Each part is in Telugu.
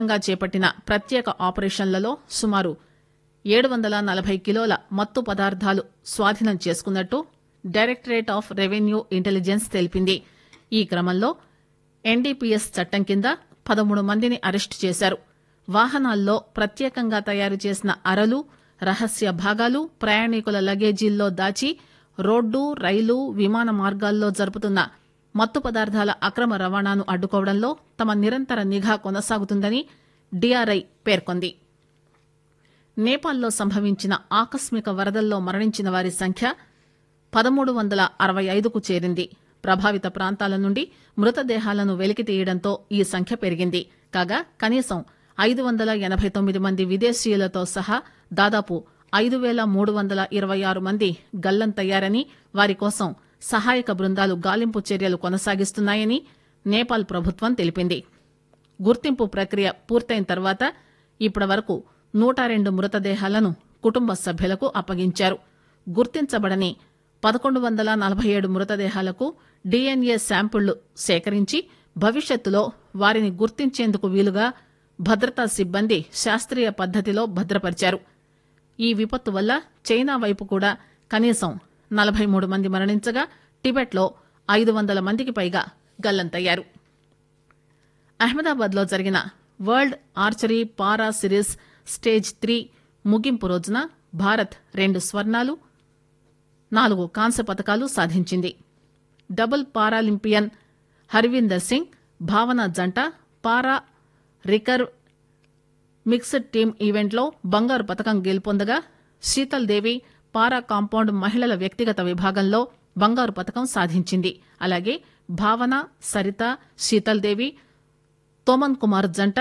గా చేపట్టిన ప్రత్యేక ఆపరేషన్లలో సుమారు ఏడు వందల నలభై కిలోల మత్తు పదార్థాలు స్వాధీనం చేసుకున్నట్టు డైరెక్టరేట్ ఆఫ్ రెవెన్యూ ఇంటెలిజెన్స్ తెలిపింది ఈ క్రమంలో ఎన్డీపీఎస్ చట్టం కింద పదమూడు మందిని అరెస్టు చేశారు వాహనాల్లో ప్రత్యేకంగా తయారు చేసిన అరలు రహస్య భాగాలు ప్రయాణికుల లగేజీల్లో దాచి రోడ్డు రైలు విమాన మార్గాల్లో జరుపుతున్న మత్తు పదార్థాల అక్రమ రవాణాను అడ్డుకోవడంలో తమ నిరంతర నిఘా కొనసాగుతుందని డీఆర్ఐ పేర్కొంది నేపాల్లో సంభవించిన ఆకస్మిక వరదల్లో మరణించిన వారి సంఖ్య పదమూడు వందల అరవై ఐదుకు చేరింది ప్రభావిత ప్రాంతాల నుండి మృతదేహాలను వెలికితీయడంతో ఈ సంఖ్య పెరిగింది కాగా కనీసం ఐదు వందల ఎనబై తొమ్మిది మంది విదేశీయులతో సహా దాదాపు ఐదు వేల మూడు వందల ఇరవై ఆరు మంది గల్లంతయ్యారని వారి కోసం సహాయక బృందాలు గాలింపు చర్యలు కొనసాగిస్తున్నాయని నేపాల్ ప్రభుత్వం తెలిపింది గుర్తింపు ప్రక్రియ పూర్తయిన తర్వాత ఇప్పటి వరకు నూట రెండు మృతదేహాలను కుటుంబ సభ్యులకు అప్పగించారు గుర్తించబడని పదకొండు వందల నలభై ఏడు మృతదేహాలకు డీఎన్ఏ శాంపుళ్లు సేకరించి భవిష్యత్తులో వారిని గుర్తించేందుకు వీలుగా భద్రతా సిబ్బంది శాస్త్రీయ పద్దతిలో భద్రపరిచారు ఈ విపత్తు వల్ల చైనా వైపు కూడా కనీసం నలభై మూడు మంది మరణించగా టిబెట్లో ఐదు వందల మందికి పైగా గల్లంతయ్యారు అహ్మదాబాద్ లో జరిగిన world archery para series stage three ముగింపు రోజున భారత్ రెండు స్వర్ణాలు నాలుగు కాంస్య పతకాలు సాధించింది డబుల్ పారాలింపియన్ హర్వీందర్ సింగ్ భావన జంట పారా రికర్వ్ మిక్స్డ్ టీమ్ ఈవెంట్లో బంగారు పతకం గెలుపొందగా శీతల్ దేవి పారా కాంపౌండ్ మహిళల వ్యక్తిగత విభాగంలో బంగారు పతకం సాధించింది అలాగే భావన సరిత శీతల్ దేవి తోమన్ కుమార్ జంట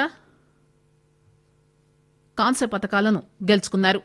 కాంస్య పతకాలను గెలుచుకున్నారు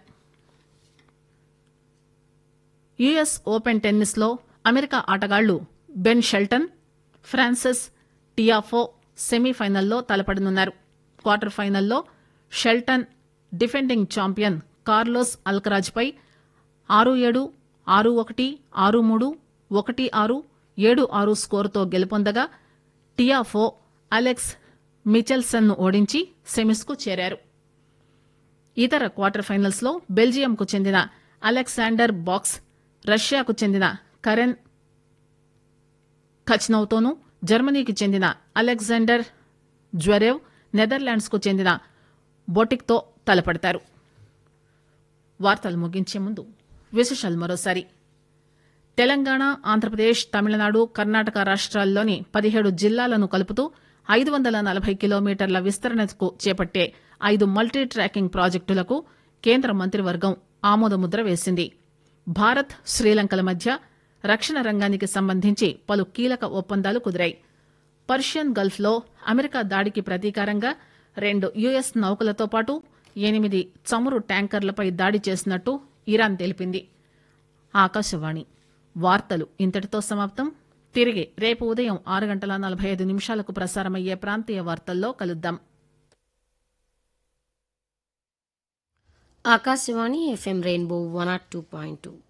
యుఎస్ ఓపెన్ టెన్నిస్ లో అమెరికా ఆటగాళ్లు బెన్ షెల్టన్ ఫ్రాన్సిస్ టియాఫో సెమీఫైనల్లో తలపడనున్నారు క్వార్టర్ ఫైనల్లో Shelton defending champion Carlos Alcaraz పై ఆరు ఏడు ఆరు ఒకటి ఆరు మూడు ఒకటి ఆరు ఏడు ఆరు స్కోరుతో గెలుపొందగా టియాఫో అలెక్స్ మిచెల్సన్ ను ఓడించి సెమీస్ కు చేరారు ఇతర క్వార్టర్ ఫైనల్స్ లో బెల్జియంకు చెందిన అలెగ్జాండర్ బాక్స్ రష్యాకు చెందిన కరెన్ ఖచ్నౌతోనూ జర్మనీకి చెందిన అలెగ్జాండర్ జ్వరేవ్ నెదర్లాండ్స్ కు చెందిన బొటిక్తో తలపడతారు వార్తలు ముగించే ముందు విశేషాలు మరోసారి తెలంగాణ ఆంధ్రప్రదేశ్ తమిళనాడు కర్ణాటక రాష్ట్రాల్లోని పదిహేడు జిల్లాలను కలుపుతూ ఐదు వందల నలభై కిలోమీటర్ల విస్తరణకు చేపట్టే ఐదు మల్టీ ట్రాకింగ్ ప్రాజెక్టులకు కేంద్ర మంత్రివర్గం ఆమోదముద్ర వేసింది భారత్ శ్రీలంకల మధ్య రక్షణ రంగానికి సంబంధించి పలు కీలక ఒప్పందాలు కుదిరాయి పర్షియన్ గల్ఫ్లో అమెరికా దాడికి ప్రతీకారంగా రెండు యుఎస్ నౌకలతో పాటు ఎనిమిది చమురు ట్యాంకర్లపై దాడి చేసినట్టు ఇరాన్ తెలిపింది ఆకాశవాణి వార్తలు ఇంతటితో సమాప్తం తిరిగి రేపు ఉదయం ఆరు గంటల నలభై ఐదు నిమిషాలకు ప్రసారమయ్యే ప్రాంతీయ వార్తల్లో కలుద్దాం Akashvani FM Rainbow one naught two point two